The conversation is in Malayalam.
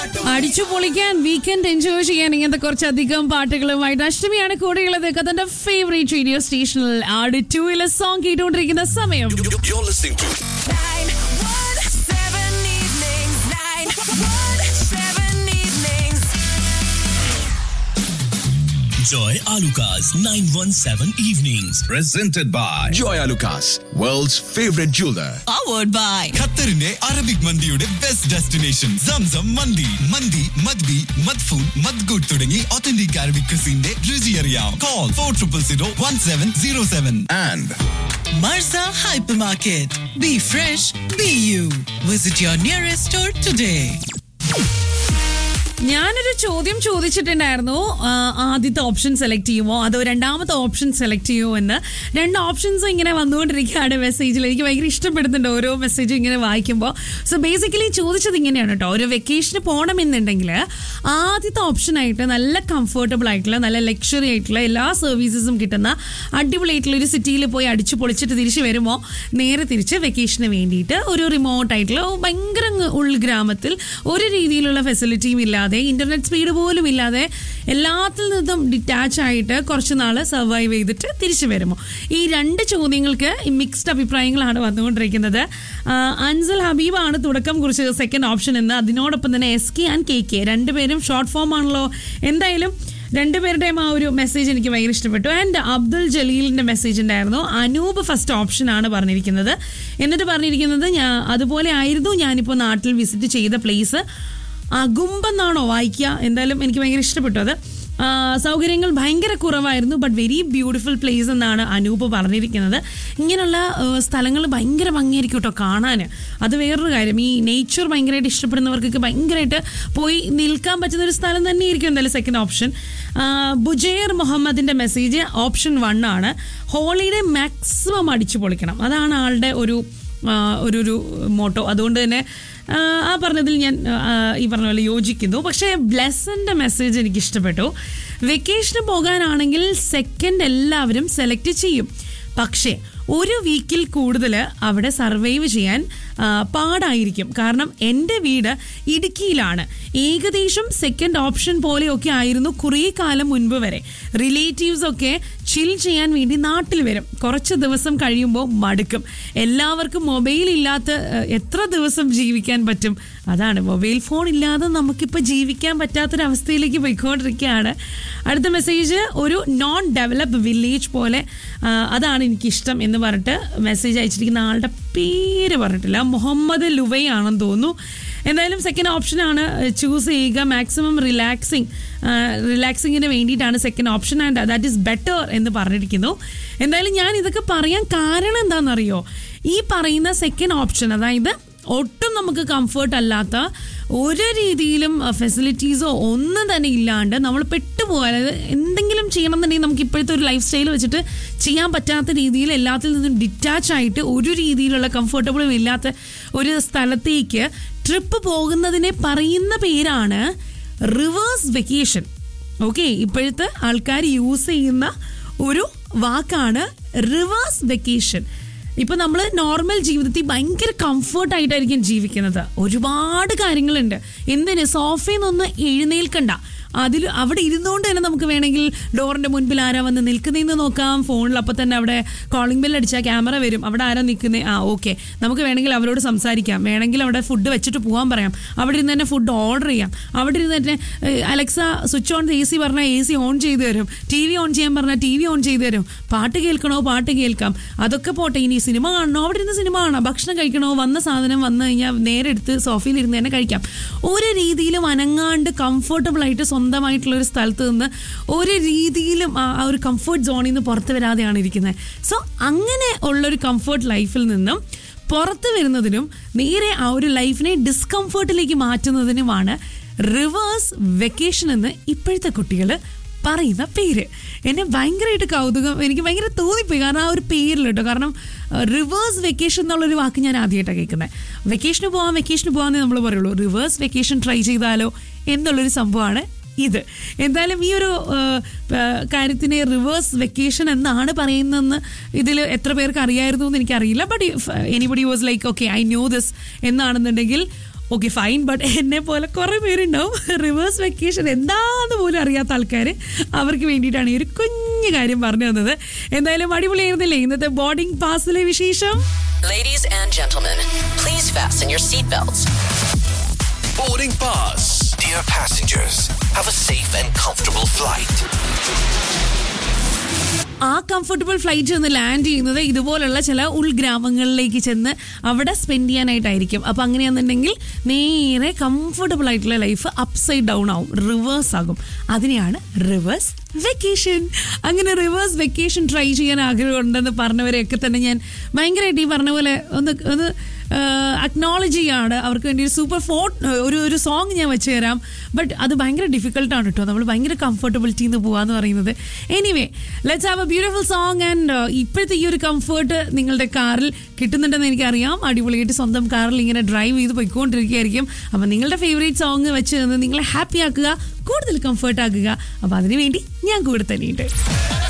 അടിച്ചു പൊളിക്കാൻ വീക്കെൻഡ് എൻജോയ് ചെയ്യാൻ ഇങ്ങനത്തെ കുറച്ചധികം പാട്ടുകളുമായിട്ട് അഷ്ടമിയാണ് കൂടെയുള്ളത് കഥന്റെ ഫേവറേറ്റ് റേഡിയോ സ്റ്റേഷനിൽ ആട് ടൂയിലെ സോങ് കേട്ടുകൊണ്ടിരിക്കുന്ന സമയം You're listening to Nine one seven evenings. Nine one seven evenings. Joy Alukas 917 Evenings. presented by Joy Lucas, world's favorite jeweler. Powered by ഖത്തറിന്റെ അറബിക് മന്തിയുടെ ബെസ്റ്റ് ഡെസ്റ്റിനേഷൻ സംസം മന്തി മന്തി മദ്ബി മദ്ഫൂൻ മദ്ഗുഡ് തുടങ്ങി ഒത്തന്റിക് അറബിക് ക്രിസിന്റെ രുചി അറിയാം call for triple zero one seven zero seven And Marza Hypermarket. Be fresh, be you. Visit your nearest store today. ഞാനൊരു ചോദ്യം ചോദിച്ചിട്ടുണ്ടായിരുന്നു ആ, ആദ്യത്തെ ഓപ്ഷൻ സെലക്ട് ചെയ്യുമോ അതോ രണ്ടാമത്തെ ഓപ്ഷൻ സെലക്ട് ചെയ്യുമോ എന്ന് രണ്ട് ഓപ്ഷൻസ് ഇങ്ങനെ വന്നുകൊണ്ടിരിക്കുകയാണ് മെസ്സേജിൽ എനിക്ക് ഭയങ്കര ഇഷ്ടപ്പെടുന്നുണ്ട് ഓരോ മെസ്സേജും ഇങ്ങനെ വായിക്കുമ്പോൾ സോ ബേസിക്കലി ചോദിച്ചത് ഇങ്ങനെയാണ് കേട്ടോ ഒരു വെക്കേഷന് പോകണമെന്നുണ്ടെങ്കിൽ ആദ്യത്തെ ഓപ്ഷനായിട്ട് നല്ല കംഫർട്ടബിൾ ആയിട്ടുള്ള നല്ല ലക്ഷറി ആയിട്ടുള്ള എല്ലാ സർവീസസും കിട്ടുന്ന അടിപൊളിയായിട്ടുള്ള ഒരു സിറ്റിയിൽ പോയി അടിച്ചു പൊളിച്ചിട്ട് തിരിച്ചു വരുമോ നേരെ തിരിച്ച് വെക്കേഷന് വേണ്ടിയിട്ട് ഒരു റിമോട്ട് ആയിട്ടുള്ള ഭയങ്കര അങ്ങ് ഉൾഗ്രാമത്തിൽ ഒരു രീതിയിലുള്ള ഫെസിലിറ്റിയും ഇല്ലാതെ ഇന്റർനെറ്റ് സ്പീഡ് പോലും ഇല്ലാതെ എല്ലാത്തിൽ നിന്നും ഡിറ്റാച്ച് ആയിട്ട് കുറച്ച് നാൾ സർവൈവ് ചെയ്തിട്ട് തിരിച്ചു വരുമോ ഈ രണ്ട് ചോദ്യങ്ങൾക്ക് മിക്സ്ഡ് അഭിപ്രായങ്ങളാണ് വന്നുകൊണ്ടിരിക്കുന്നത് ആ, അൻസൽ ഹബീബാണ് തുടക്കം കുറിച്ചത് സെക്കൻഡ് ഓപ്ഷൻ എന്ന് അതിനോടൊപ്പം തന്നെ S K and K K രണ്ടുപേരും ഷോർട്ട് ഫോം ആണല്ലോ എന്തായാലും രണ്ടുപേരുടെയും ആ ഒരു മെസ്സേജ് എനിക്ക് ഭയങ്കര ഇഷ്ടപ്പെട്ടു ആൻഡ് അബ്ദുൽ ജലീലിന്റെ മെസ്സേജ് ഉണ്ടായിരുന്നു അനൂപ് ഫസ്റ്റ് ഓപ്ഷൻ ആണ് പറഞ്ഞിരിക്കുന്നത് എന്നിട്ട് പറഞ്ഞിരിക്കുന്നത് ഞാൻ അതുപോലെ ആയിരുന്നു ഞാനിപ്പോൾ നാട്ടിൽ വിസിറ്റ് ചെയ്ത പ്ലേസ് അകുമ്പെന്നാണോ വായിക്കുക എന്തായാലും എനിക്ക് ഭയങ്കര ഇഷ്ടപ്പെട്ടു അത് ആ, സൗകര്യങ്ങൾ ഭയങ്കര കുറവായിരുന്നു ബട്ട് വെരി ബ്യൂട്ടിഫുൾ പ്ലേസ് എന്നാണ് അനൂപ് പറഞ്ഞിരിക്കുന്നത് ഇങ്ങനെയുള്ള സ്ഥലങ്ങൾ ഭയങ്കര ഭംഗിയായിരിക്കും കേട്ടോ കാണാൻ അത് വേറൊരു കാര്യം ഈ നേച്ചർ ഭയങ്കരമായിട്ട് ഇഷ്ടപ്പെടുന്നവർക്കൊക്കെ ഭയങ്കരമായിട്ട് പോയി നിൽക്കാൻ പറ്റുന്ന ഒരു സ്ഥലം തന്നെയായിരിക്കും എന്തായാലും സെക്കൻഡ് ഓപ്ഷൻ ബുജേർ മുഹമ്മദിന്റെ മെസ്സേജ് ഓപ്ഷൻ വൺ ആണ് ഹോളിഡേ മാക്സിമം അടിച്ചു പൊളിക്കണം അതാണ് ആളുടെ ഒരു ആ, ഒരു ഒരു മോട്ടോ അതുകൊണ്ട് തന്നെ ആ, ആ പറഞ്ഞതിൽ ഞാൻ ആ, ഈ പറഞ്ഞ പോലെ യോജിക്കുന്നു പക്ഷേ ബ്ലെസ്സിൻ്റെ മെസ്സേജ് എനിക്ക് ഇഷ്ടപ്പെട്ടു വെക്കേഷന് പോകാനാണെങ്കിൽ സെക്കൻഡ് എല്ലാവരും സെലക്ട് ചെയ്യും പക്ഷേ ഒരു വീക്കിൽ കൂടുതൽ അവിടെ സർവൈവ് ചെയ്യാൻ ആ, പാടായിരിക്കും കാരണം എൻ്റെ വീട് ഇടുക്കിയിലാണ് ഏകദേശം സെക്കൻഡ് ഓപ്ഷൻ പോലെയൊക്കെ ആയിരുന്നു കുറേ കാലം മുൻപ് വരെ റിലേറ്റീവ്സ് ഒക്കെ ചിൽ ചെയ്യാൻ വേണ്ടി നാട്ടിൽ വരും കുറച്ച് ദിവസം കഴിയുമ്പോൾ മടുക്കും എല്ലാവർക്കും മൊബൈൽ ഇല്ലാത്ത ഏഹ്, എത്ര ദിവസം ജീവിക്കാൻ പറ്റും അതാണ് മൊബൈൽ ഫോൺ ഇല്ലാതെ നമുക്കിപ്പോൾ ജീവിക്കാൻ പറ്റാത്തൊരവസ്ഥയിലേക്ക് പോയിക്കൊണ്ടിരിക്കുകയാണ് അടുത്ത മെസ്സേജ് ഒരു നോൺ ഡെവലപ്പ് വില്ലേജ് പോലെ ആ, അതാണ് എനിക്കിഷ്ടം എന്ന് പറഞ്ഞിട്ട് മെസ്സേജ് അയച്ചിരിക്കുന്ന ആളുടെ പേര് പറഞ്ഞിട്ടില്ല മുഹമ്മദ് ലുവൈ ആണെന്ന് തോന്നുന്നു എന്തായാലും സെക്കൻഡ് ഓപ്ഷനാണ് ചൂസ് ചെയ്യുക മാക്സിമം റിലാക്സിങ് റിലാക്സിങ്ങിന് വേണ്ടിയിട്ടാണ് second option and that is better എന്ന് പറഞ്ഞിരിക്കുന്നു എന്തായാലും ഞാൻ ഇതൊക്കെ പറയാൻ കാരണം എന്താണെന്നറിയോ ഈ പറയുന്ന സെക്കൻഡ് ഓപ്ഷൻ അതായത് ഒട്ടും നമുക്ക് കംഫർട്ട് അല്ലാത്ത ഒരു രീതിയിലും ഫെസിലിറ്റീസോ ഒന്നും തന്നെ ഇല്ലാണ്ട് നമ്മൾ പെട്ടുപോകാൻ അതായത് എന്തെങ്കിലും ചെയ്യണം എന്നുണ്ടെങ്കിൽ നമുക്ക് ഇപ്പോഴത്തെ ഒരു ലൈഫ് സ്റ്റൈൽ വെച്ചിട്ട് ചെയ്യാൻ പറ്റാത്ത രീതിയിൽ എല്ലാത്തിൽ നിന്നും ഡിറ്റാച്ച് ആയിട്ട് ഒരു രീതിയിലുള്ള കംഫർട്ടബിളും ഇല്ലാത്ത ഒരു സ്ഥലത്തേക്ക് ട്രിപ്പ് പോകുന്നതിനെ പറയുന്ന പേരാണ് റിവേഴ്സ് വെക്കേഷൻ ഓക്കെ ഇപ്പോഴത്തെ ആൾക്കാർ യൂസ് ചെയ്യുന്ന ഒരു വാക്കാണ് റിവേഴ്സ് വെക്കേഷൻ ഇപ്പൊ നമ്മൾ നോർമൽ ജീവിതത്തിൽ ഭയങ്കര കംഫർട്ട് ആയിട്ടായിരിക്കും ജീവിക്കുന്നത് ഒരുപാട് കാര്യങ്ങളുണ്ട് എന്തിന് സോഫയിൽ നിന്നൊന്ന് എഴുന്നേൽക്കണ്ട അതിൽ അവിടെ ഇരുന്നുകൊണ്ട് തന്നെ നമുക്ക് വേണമെങ്കിൽ ഡോറിന്റെ മുൻപിൽ ആരാ വന്ന് നിൽക്കുന്നതെന്ന് നോക്കാം ഫോണിൽ അപ്പം തന്നെ അവിടെ കോളിംഗ് ബെൽ അടിച്ചാൽ ക്യാമറ വരും അവിടെ ആരാ നിൽക്കുന്നത് ആ ഓക്കെ നമുക്ക് വേണമെങ്കിൽ അവരോട് സംസാരിക്കാം വേണമെങ്കിൽ അവിടെ ഫുഡ് വെച്ചിട്ട് പോകാൻ പറയാം അവിടെ ഇരുന്ന് തന്നെ ഫുഡ് ഓർഡർ ചെയ്യാം അവിടെ ഇരുന്ന് തന്നെ ഏഹ്, Alexa switch on A C പറഞ്ഞാൽ എ സി ഓൺ ചെയ്ത് തരും ടി വി ഓൺ ചെയ്യാൻ പറഞ്ഞാൽ ടി വി ഓൺ ചെയ്ത് തരും പാട്ട് കേൾക്കണോ പാട്ട് കേൾക്കാം അതൊക്കെ പോട്ടെ ഇനി സിനിമ കാണണോ അവിടെ ഇരുന്ന് സിനിമ കാണാം ഭക്ഷണം കഴിക്കണോ വന്ന സാധനം വന്നു കഴിഞ്ഞാൽ നേരെ എടുത്ത് സോഫയിൽ ഇരുന്ന് തന്നെ കഴിക്കാം ഒരു രീതിയിലും അനങ്ങാണ്ട് കംഫർട്ടബിൾ ആയിട്ട് സ്വന്തമായിട്ടുള്ള ഒരു സ്ഥലത്ത് നിന്ന് ഒരു രീതിയിലും ആ ആ ഒരു കംഫർട്ട് സോണിൽ നിന്ന് പുറത്ത് വരാതെയാണ് ഇരിക്കുന്നത് സോ അങ്ങനെ ഉള്ളൊരു കംഫർട്ട് ലൈഫിൽ നിന്നും പുറത്ത് വരുന്നതിനും നേരെ ആ ഒരു ലൈഫിനെ ഡിസ്കംഫർട്ടിലേക്ക് മാറ്റുന്നതിനുമാണ് റിവേഴ്സ് വെക്കേഷൻ എന്ന് ഇപ്പോഴത്തെ കുട്ടികൾ പറയുന്ന പേര് എന്നെ ഭയങ്കരമായിട്ട് കൗതുകം എനിക്ക് ഭയങ്കര തോന്നിപ്പോയി കാരണം ആ ഒരു പേരിൽ കേട്ടോ കാരണം റിവേഴ്സ് വെക്കേഷൻ എന്നുള്ളൊരു വാക്ക് ഞാൻ ആദ്യമായിട്ടാണ് കേൾക്കുന്നത് വെക്കേഷന് പോവാം വെക്കേഷന് പോകാമെന്നേ നമ്മൾ പറയുള്ളൂ റിവേഴ്സ് വെക്കേഷൻ ട്രൈ ചെയ്താലോ എന്നുള്ളൊരു സംഭവമാണ് ഇത് എന്തായാലും ഈ ഒരു ആ, ആ, കാര്യത്തിനെ റിവേഴ്സ് വെക്കേഷൻ എന്നാണ് പറയുന്നതെന്ന് ഇതിൽ എത്ര പേർക്ക് അറിയായിരുന്നു എന്ന് എനിക്കറിയില്ല but anybody was like okay I knew this എന്നാണെന്നുണ്ടെങ്കിൽ ഓക്കെ ഫൈൻ ബട്ട് എന്നെ പോലെ കുറേ പേരുണ്ടാവും റിവേഴ്സ് വെക്കേഷൻ എന്താന്ന് പോലും അറിയാത്ത ആൾക്കാർ അവർക്ക് വേണ്ടിയിട്ടാണ് ഈ ഒരു കുഞ്ഞു കാര്യം പറഞ്ഞു തന്നത് എന്തായാലും അടിപൊളിയായിരുന്നില്ലേ ഇന്നത്തെ ബോർഡിംഗ് പാസിലെ വിശേഷം Ladies and gentlemen, please fasten your seatbelts. Boarding pass. Dear passengers, have a safe and comfortable flight. ആ കംഫർട്ടബിൾ ഫ്ലൈറ്റ് ഒന്ന് ലാൻഡ് ചെയ്യുന്നത് ഇതുപോലുള്ള ചില ഉൾഗ്രാമങ്ങളിലേക്ക് ചെന്ന് അവിടെ സ്പെൻഡ് ചെയ്യാനായിട്ടായിരിക്കും അപ്പം അങ്ങനെയാണെന്നുണ്ടെങ്കിൽ നേരെ കംഫർട്ടബിൾ ആയിട്ടുള്ള ലൈഫ് അപ്സൈഡ് ഡൗൺ ആവും റിവേഴ്സ് ആകും അതിനെയാണ് റിവേഴ്സ് വെക്കേഷൻ അങ്ങനെ റിവേഴ്സ് വെക്കേഷൻ ട്രൈ ചെയ്യാൻ ആഗ്രഹമുണ്ടെന്ന് പറഞ്ഞവരെയൊക്കെ തന്നെ ഞാൻ ഭയങ്കരമായിട്ട് ഈ പറഞ്ഞ പോലെ ഒന്ന് ഒന്ന് അക്നോളജ് ചെയ്യാണ് അവർക്ക് വേണ്ടി ഒരു സൂപ്പർ ഫോട്ട് ഒരു ഒരു സോങ് ഞാൻ വെച്ച് തരാം ബട്ട് അത് ഭയങ്കര ഡിഫിക്കൽട്ടാണ് കേട്ടോ നമ്മൾ ഭയങ്കര കംഫർട്ടബിലിറ്റി എന്ന് പോകാന്ന് പറയുന്നത് anyway let's have a beautiful song and ഇപ്പോഴത്തെ ഈ ഒരു കംഫർട്ട് നിങ്ങളുടെ കാറിൽ കിട്ടുന്നുണ്ടെന്ന് എനിക്കറിയാം അടിപൊളിയായിട്ട് സ്വന്തം കാറിൽ ഇങ്ങനെ ഡ്രൈവ് ചെയ്ത് പോയിക്കൊണ്ടിരിക്കുകയായിരിക്കും അപ്പം നിങ്ങളുടെ ഫേവറേറ്റ് സോങ് വെച്ച് തന്ന് നിങ്ങളെ ഹാപ്പി ആക്കുക കൂടുതൽ കംഫർട്ട് ആക്കുക അപ്പം അതിനുവേണ്ടി ഞാൻ കൂടെ തന്നെയുണ്ട്